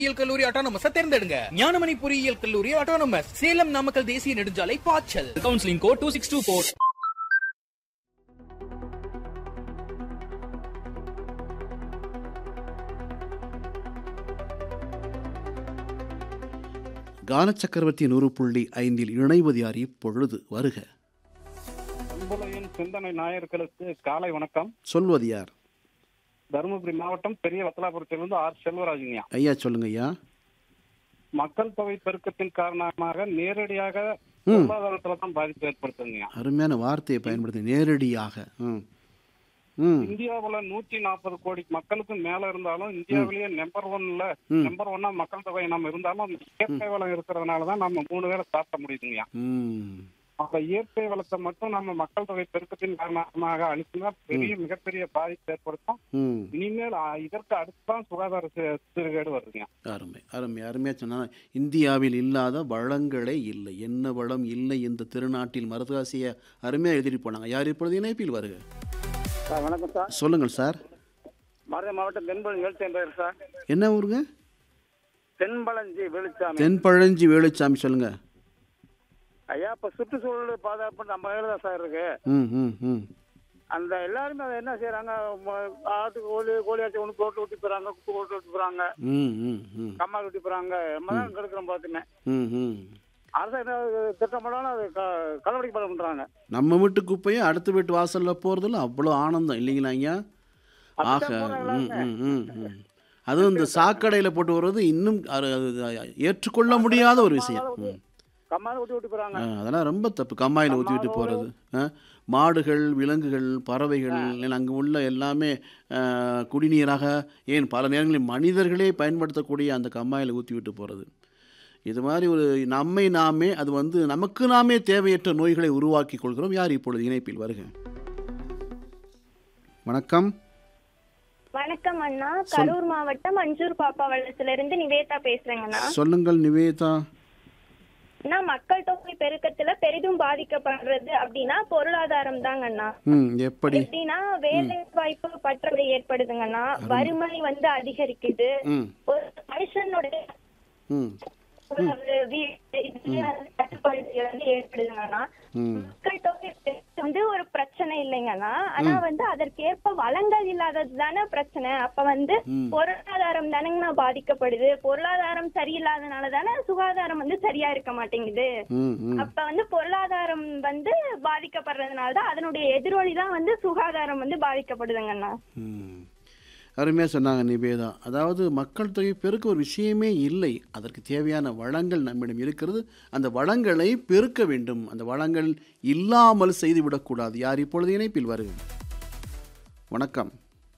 பொறியியல் கல்லூரி அட்டானமஸ் தேர்ந்தெடுங்க ஞானமணி பொறியியல் கல்லூரி அட்டானமஸ் சேலம் நாமக்கல் தேசிய நெடுஞ்சாலை பாய்ச்சல் counselling code two six two four கானச்சக்கரவர்த்தி நூறு புள்ளி ஐந்தில் இணைவது யார் இப்பொழுது வருக அன்புலையின் சிந்தனை நாயர்களுக்கு காலை வணக்கம் சொல்வது யார் தருமபுரி மாவட்டம் பெரிய வத்தலாபுரத்திலிருந்து ஆர் செல்வராஜுங்கய்யா ஐயா சொல்லுங்க ஐயா மக்கள் தொகை பெருக்கத்தின் காரணமாக நேரடியாக ம். பொருளாதாரத்துல தான் பாதிப்பு ஏற்படுத்துங்கய்யா அருமையான வார்த்தையை பயன்படுத்தி நேரடியாக ம் ம் இந்தியாவுல நூத்தி நாற்பது கோடி மக்களுக்கு மேல இருந்தாலும் இந்தியாவிலேயே நம்பர் ஒன்ல ம். நம்பர் ஒன்னா மக்கள் தொகை நம்ம இருந்தாலும் இயற்கை வளம் இருக்கிறதுனாலதான் நம்ம மூணு வேளை சாப்பிட முடியுதுங்கய்யா ம் அப்ப இயற்கை வளத்தை மட்டும் நம்ம மக்கள் தொகை பெருக்கத்தின் காரணமாக அழிச்சுனா பெரிய மிகப்பெரிய பாதிப்பு ஏற்படுத்தும் ம் இனிமேல் அ, இதற்கு அடுத்துதான் சுகாதார சீ- சீர்கேடு வருதுங்க அருமை அருமை அருமையாக சொன்னால் இந்தியாவில் இல்லாத வளங்களே இல்லை என்ன வளம் இல்லை இந்த திருநாட்டில் மருதாசிய அருமையாக எழுதிட்டு போனாங்க யார் இப்பொழுது இணைப்பில் வருக சார் வணக்கம் சார் சொல்லுங்கள் சார் மதுரை மாவட்டம் தென்பழஞ்சி வெளிச்சாமி பேர் சார் என்ன ஊருங்க தென்பழஞ்சி வெளிச்சாமி தென்பழஞ்சி வேலுச்சாமி சொல்லுங்க ஐயா இப்ப சுற்றுச்சூழல் பாதுகாப்பு நம்ம கையில தான் சார் இருக்கு ம் ம் ம் அந்த எல்லாருமே அதை என்ன செய்யறாங்க ம- ஆட்டுக்கு கோழி கோழியாச்சும் ஒன்று போட்டு விட்டு போறாங்க குப்பு போட்டு விட்டு போறாங்க ம் ம் ம் கம்மால் விட்டு போறாங்க நம்ம தான் கெடுக்கிறோம் பார்த்துமே ம் ம் அரசு என்ன திட்டம் பண்ணாலும் அது க- கள்ளவடி படம் பண்றாங்க நம்ம வீட்டு குப்பையும் அடுத்த வீட்டு வாசலில் போகிறதுல அவ்வளோ ஆனந்தம் இல்லைங்களா ஐயா ஆக அப்படித்தான் போறாங்க ம் ம் ம் ம் அதுவும் இந்த சாக்கடையில் போட்டு வர்றது இன்னும் அது அது ஏற்றுக்கொள்ள முடியாத ஒரு விஷயம் ம் கம்மால விட்டு விட்டு போறாங்க ஆ, அதெல்லாம் ரொம்ப தப்பு கம்மாயில் ஊற்றிவிட்டு போகிறது மாடுகள் விலங்குகள் பறவைகள் அங்கே உள்ள எல்லாமே ஆ, குடிநீராக ஏன் பல நேரங்களில் மனிதர்களே பயன்படுத்தக்கூடிய அந்த கம்மாயில் ஊற்றி விட்டு போகிறது இது மாதிரி ஒரு நம்மை நாமே அது வந்து நமக்கு நாமே தேவையற்ற நோய்களை உருவாக்கி கொள்கிறோம் யார் இப்பொழுது இணைப்பில் வருக வணக்கம் வணக்கம் அண்ணா கரூர் மாவட்டம் அஞ்சூர் பாப்பாவளத்துல இருந்து நிவேதா பேசுறேங்கண்ணா சொல்லுங்கள் நிவேதா அண்ணா மக்கள் தொகை பெருக்கத்துல பெரிதும் பாதிக்கப்படுறது அப்படின்னா பொருளாதாரம் தாங்கண்ணா ம் எப்படி எப்படின்னா வேலை வாய்ப்பு பற்றாக்குறை ஏற்படுதுங்கண்ணா வறுமை வந்து அதிகரிக்குது ம் ஒரு மனுஷனோட ம் ஒரு வீடு இதுலயே வந்து கட்டுப்பாடு வந்து ஏற்படுதுங்கண்ணா ம் மக்கள் தொகை பெருக்கம் வந்து ஒரு பிரச்சனை இல்லைங்கண்ணா ஆனா வந்து அதற்கேற்ப வளங்கள் இல்லாதது தானே பிரச்சனை அப்ப வந்து ம். பொருளாதாரம் தானேங்கண்ணா பாதிக்கப்படுது பொருளாதாரம் சரியில்லாதனால தானே சுகாதாரம் வந்து சரியா இருக்க மாட்டேங்குது ம் ம் அப்ப வந்து பொருளாதாரம் வந்து பாதிக்கப்படுறதுனால தான் அதனுடைய எதிரொலி தான் வந்து சுகாதாரம் வந்து பாதிக்கப்படுதுங்கண்ணா ம். அருமையாக சொன்னாங்க நிவேதா அதாவது மக்கள் தொகை பெருக்க ஒரு விஷயமே இல்லை அதற்கு தேவையான வளங்கள் நம்மிடம் இருக்கிறது அந்த வளங்களை பெருக்க வேண்டும் அந்த வளங்கள் இல்லாமல் செய்து விடக்கூடாது யார் இப்பொழுது இணைப்பில் வருக வணக்கம்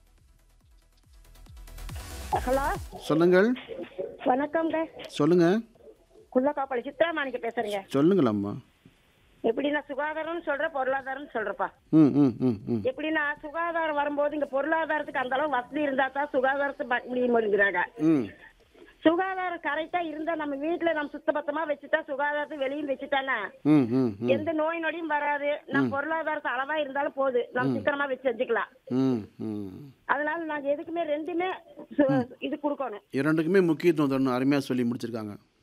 ஹலோ சொல்லுங்கள் வணக்கம்ங்க சொல்லுங்க குள்ளக்காப்பாளி சித்ரா மாணிக்க பேசுறீங்க சொல்லுங்கள் அம்மா எப்படின்னா சுகாதாரம்னு சொல்ற பொருளாதாரம்னு சொல்றப்பா ம் ம் ம் ம் எப்படின்னா சுகாதாரம் வரும்போது இங்க பொருளாதாரத்துக்கு அந்த அளவு வசதி இருந்தா தான் சுகாதாரத்தை பார்க்க முடியுங்கிறாங்க ம் சுகாதாரம் கரெக்டா இருந்தா நம்ம வீட்டுல நம்ம சுத்தபத்தமா வச்சுட்டா சுகாதாரத்தை வெளியும் வச்சுட்டானா ம் ம் ம் எந்த நோய் நொடியும் வராது நம்ம பொருளாதாரத்தை அளவா இருந்தாலும் போது நம்ம சிக்கனமா வச்சு செஞ்சுக்கலாம் ம் ம் அதனால நாங்க எதுக்குமே ரெண்டுமே சு- இது கொடுக்கணும் இரண்டுக்குமே முக்கியத்துவம் தரணும் அருமையாக சொல்லி முடிச்சிருக்காங்க